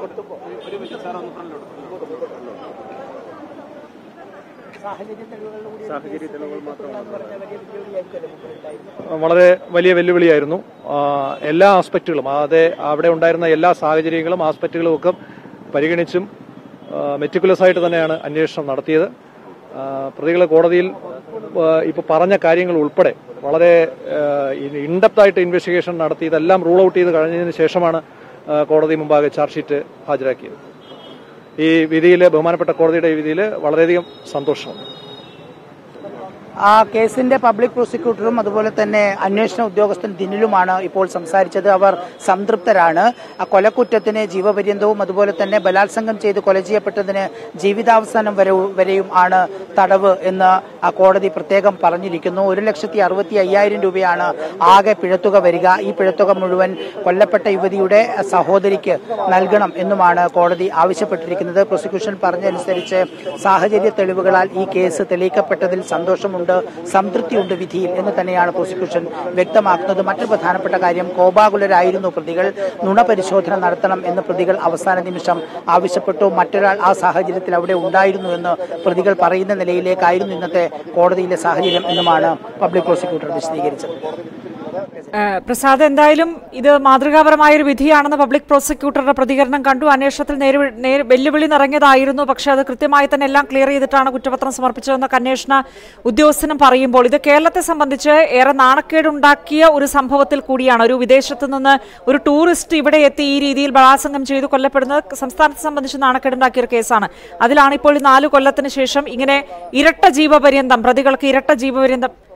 വളരെ വലിയ വെല്ലുവിളിയായിരുന്നു ആ, എല്ലാ ആസ്പെക്റ്റുകളും അതെ അവിടെ ഉണ്ടായിരുന്ന എല്ലാ സാഹചര്യങ്ങളും ആസ്പെക്റ്റുകളും ഒക്കെ പരിഗണിച്ചും മെറ്റിക്കുലസ് ആയിട്ട് തന്നെയാണ് അന്വേഷണം നടത്തിയത് ആ, പ്രതികൾ കോടതിയിൽ ഇപ്പോൾ പറഞ്ഞ കാര്യങ്ങൾ ഉൾപ്പെടെ വളരെ ഇൻഡെപ്ത് ആയിട്ട് ഇൻവെസ്റ്റിഗേഷൻ നടത്തി ഇതെല്ലാം റൂൾ ഔട്ട് ചെയ്ത് കഴിഞ്ഞതിന് ശേഷമാണ് ആ, കോടതി മുമ്പാകെ ചാർജ് ഷീറ്റ് ഹാജരാക്കിയത് ഈ വിധിയിൽ ബഹുമാനപ്പെട്ട കോടതിയുടെ ഈ വിധിയിൽ വളരെയധികം സന്തോഷമുണ്ട് ആ കേസിന്റെ പബ്ലിക് പ്രോസിക്യൂട്ടറും അതുപോലെ തന്നെ അന്വേഷണ ഉദ്യോഗസ്ഥൻ ദിനിലുമാണ് ഇപ്പോൾ സംസാരിച്ചത് അവർ സംതൃപ്തരാണ് ആ കൊലക്കുറ്റത്തിന് ജീവപര്യന്തവും അതുപോലെ തന്നെ ബലാത്സംഗം ചെയ്ത് കൊല ചെയ്യപ്പെട്ടതിന് ജീവിതാവസാനം വരെ വരെയും ആണ് തടവ് എന്ന് ആ കോടതി പ്രത്യേകം പറഞ്ഞിരിക്കുന്നു ഒരു ലക്ഷത്തി അറുപത്തി അയ്യായിരം രൂപയാണ് ആകെ പിഴത്തുക വരിക ഈ പിഴത്തുക മുഴുവൻ കൊല്ലപ്പെട്ട യുവതിയുടെ സഹോദരിക്ക് നൽകണം എന്നുമാണ് കോടതി ആവശ്യപ്പെട്ടിരിക്കുന്നത് പ്രോസിക്യൂഷൻ പറഞ്ഞതനുസരിച്ച് സാഹചര്യ തെളിവുകളാൽ ഈ കേസ് തെളിയിക്കപ്പെട്ടതിൽ സന്തോഷമുണ്ട് സംതൃപ്തിയുണ്ട് വിധിയിൽ എന്ന് തന്നെയാണ് പ്രോസിക്യൂഷൻ വ്യക്തമാക്കുന്നത് മറ്റൊരു പ്രധാനപ്പെട്ട കാര്യം കോപാകുലരായിരുന്നു പ്രതികൾ നുണ പരിശോധന നടത്തണം എന്ന് പ്രതികൾ അവസാന നിമിഷം ആവശ്യപ്പെട്ടു മറ്റൊരാൾ ആ സാഹചര്യത്തിൽ അവിടെ ഉണ്ടായിരുന്നു എന്ന് പ്രതികൾ പറയുന്ന നിലയിലേക്കായിരുന്നു ഇന്നത്തെ കോടതിയിലെ സാഹചര്യം എന്നുമാണ് പബ്ലിക് പ്രോസിക്യൂട്ടർ വിശദീകരിച്ചത് ഏഹ് പ്രസാദ് എന്തായാലും ഇത് മാതൃകാപരമായ ഒരു വിധിയാണെന്ന് പബ്ലിക് പ്രോസിക്യൂട്ടറുടെ പ്രതികരണം കണ്ടു അന്വേഷണത്തിൽ നേരി നേരി വെല്ലുവിളി നിറഞ്ഞതായിരുന്നു പക്ഷേ അത് കൃത്യമായി തന്നെ എല്ലാം ക്ലിയർ ചെയ്തിട്ടാണ് കുറ്റപത്രം സമർപ്പിച്ചതെന്നൊക്കെ അന്വേഷണ ഉദ്യോഗസ്ഥനും പറയുമ്പോൾ ഇത് കേരളത്തെ സംബന്ധിച്ച് ഏറെ നാണക്കേടുണ്ടാക്കിയ ഒരു സംഭവത്തിൽ കൂടിയാണ് ഒരു വിദേശത്ത് നിന്ന് ഒരു ടൂറിസ്റ്റ് ഇവിടെ എത്തി ഈ രീതിയിൽ ബലാത്സംഗം ചെയ്തു കൊല്ലപ്പെടുന്നത് സംസ്ഥാനത്തെ സംബന്ധിച്ച് നാണക്കേടുണ്ടാക്കിയ ഒരു കേസാണ് അതിലാണ് ഇപ്പോൾ ഈ നാല് കൊല്ലത്തിന് ശേഷം ഇങ്ങനെ ഇരട്ട ജീവപര്യന്തം പ്രതികൾക്ക് ഇരട്ട ജീവപര്യന്തം